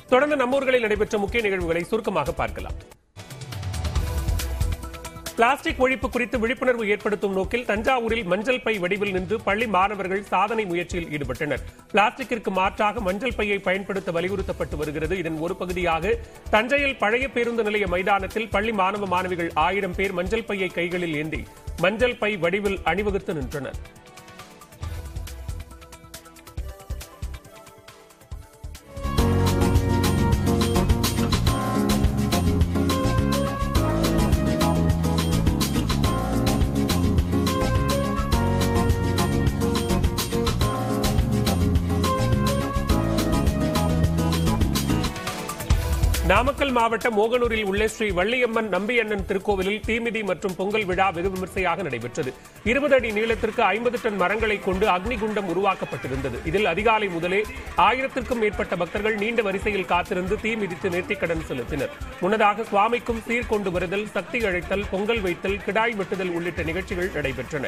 தொடர்ந்து நம்மூர்களில் நடைபெற்ற முக்கிய நிகழ்வுகளை சுருக்கமாக பார்க்கலாம் பிளாஸ்டிக் ஒழிப்பு குறித்து விழிப்புணர்வு ஏற்படுத்தும் நோக்கில் தஞ்சாவூரில் மஞ்சள் பை வடிவில் நின்று பள்ளி மாணவர்கள் சாதனை முயற்சியில் ஈடுபட்டனர் பிளாஸ்டிக்கிற்கு மாற்றாக மஞ்சள் பையை பயன்படுத்த வலியுறுத்தப்பட்டு வருகிறது இதன் ஒரு பகுதியாக தஞ்சையில் பழைய பேருந்து நிலைய மைதானத்தில் பள்ளி மாணவ மாணவிகள் ஆயிரம் பேர் மஞ்சள் பையை கைகளில் ஏந்தி மஞ்சள் பை வடிவில் அணிவகுத்து நின்றனர் நாமக்கல் மாவட்டம் மோகனூரில் உள்ள ஸ்ரீ வள்ளியம்மன் நம்பியண்ணன் திருக்கோவிலில் தீமிதி மற்றும் பொங்கல் விழா வெகு விமர்சையாக நடைபெற்றது இருபது அடி நீளத்திற்கு ஐம்பது டன் மரங்களை கொண்டு அக்னிகுண்டம் உருவாக்கப்பட்டிருந்தது இதில் அதிகாலை முதலே ஆயிரத்திற்கும் மேற்பட்ட பக்தர்கள் நீண்ட வரிசையில் காத்திருந்து தீ மிதித்து நேர்த்திக்கடன் செலுத்தினர் முன்னதாக சுவாமிக்கும் சீர் கொண்டு வருதல் சக்தி அழைத்தல் பொங்கல் வைத்தல் கிடாய் வெட்டுதல் உள்ளிட்ட நிகழ்ச்சிகள் நடைபெற்றன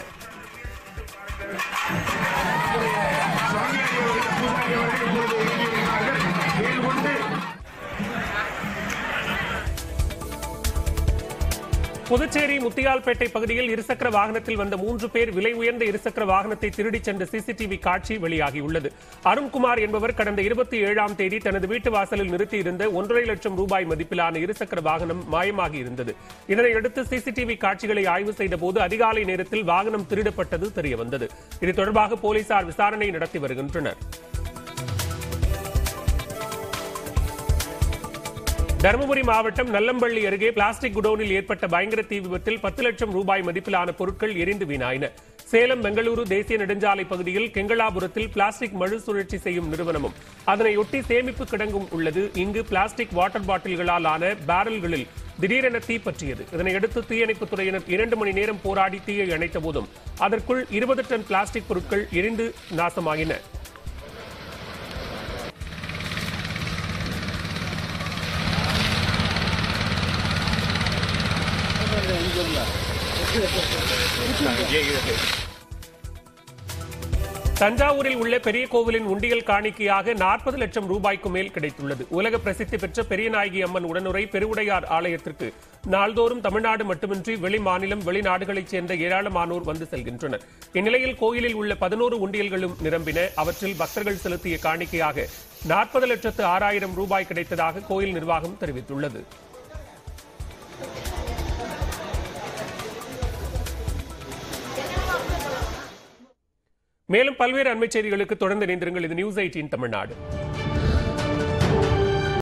புதுச்சேரி முத்தியால்பேட்டை பகுதியில் இருசக்கர வாகனத்தில் வந்த மூன்று பேர் விலை உயர்ந்த இருசக்கர வாகனத்தை திருடிச் சென்ற சிசிடிவி காட்சி வெளியாகியுள்ளது அருண்குமார் என்பவர் கடந்த இருபத்தி ஏழாம் தேதி தனது வீட்டு வாசலில் நிறுத்தியிருந்த ஒன்றரை லட்சம் ரூபாய் மதிப்பிலான இருசக்கர வாகனம் மாயமாகி இருந்தது இதனையடுத்து சிசிடிவி காட்சிகளை ஆய்வு செய்த போது அதிகாலை நேரத்தில் வாகனம் திருடப்பட்டது தெரியவந்தது இது தொடர்பாக போலீசார் விசாரணை நடத்தி வருகின்றனர் தருமபுரி மாவட்டம் நல்லம்பள்ளி அருகே பிளாஸ்டிக் குடோனில் ஏற்பட்ட பயங்கர தீ விபத்தில் பத்து லட்சம் ரூபாய் மதிப்பிலான பொருட்கள் எரிந்து வீணாயின சேலம் பெங்களூரு தேசிய நெடுஞ்சாலை பகுதியில் கெங்களாபுரத்தில் பிளாஸ்டிக் மறு சுழற்சி செய்யும் நிறுவனமும் அதனையொட்டி சேமிப்பு கிடங்கும் உள்ளது இங்கு பிளாஸ்டிக் வாட்டர் பாட்டில்களால் ஆன பேரல்களில் திடீரென தீ பற்றியது இதனையடுத்து தீயணைப்புத் துறையினர் இரண்டு மணி நேரம் போராடி தீயை அணைத்த போதும் அதற்குள் இருபது டன் பிளாஸ்டிக் பொருட்கள் எரிந்து நாசமாகின தஞ்சாவூரில் உள்ள பெரிய கோவிலின் உண்டியல் காணிக்கையாக நாற்பது லட்சம் ரூபாய்க்கு மேல் கிடைத்துள்ளது உலக பிரசித்தி பெற்ற பெரியநாயகி அம்மன் உடனுரை பெருவுடையார் ஆலயத்திற்கு நாள்தோறும் தமிழ்நாடு மட்டுமின்றி வெளி மாநிலம் வெளிநாடுகளைச் சேர்ந்த ஏராளமானோர் வந்து செல்கின்றனர் இந்நிலையில் கோயிலில் உள்ள பதினோரு உண்டியல்களும் நிரம்பின அவற்றில் பக்தர்கள் செலுத்திய காணிக்கையாக நாற்பது லட்சத்து ஆறாயிரம் ரூபாய் கிடைத்ததாக கோயில் நிர்வாகம் தெரிவித்துள்ளது மேலும் பல்வேறு அண்மைச் செய்திகளுக்கு தொடர்ந்து இணைந்திருங்கள் இது நியூஸ் எயிட்டீன் தமிழ்நாடு